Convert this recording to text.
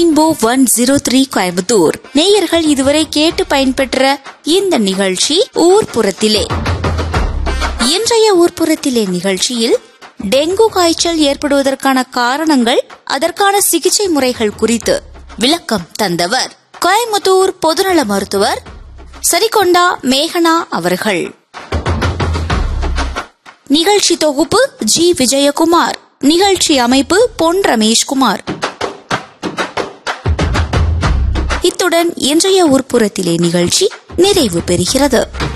rainbow one zero three Coimbatore நேயர்கள் இதுவரை கேட்டு பயன்பெற்ற இந்த நிகழ்ச்சி ஊர்ப்புறத்திலே இன்றைய ஊர்ப்புறத்திலே நிகழ்ச்சியில் டெங்கு காய்ச்சல் ஏற்படுவதற்கான காரணங்கள் அதற்கான சிகிச்சை முறைகள் குறித்து விளக்கம் தந்தவர் கோயம்புத்தூர் பொதுநல மருத்துவர் சரிகொண்டா மேகனா அவர்கள் நிகழ்ச்சி தொகுப்பு ஜி விஜயகுமார் நிகழ்ச்சி அமைப்பு பொன் ரமேஷ்குமார் இத்துடன் இன்றைய உட்புறத்திலே நிகழ்ச்சி நிறைவு பெறுகிறது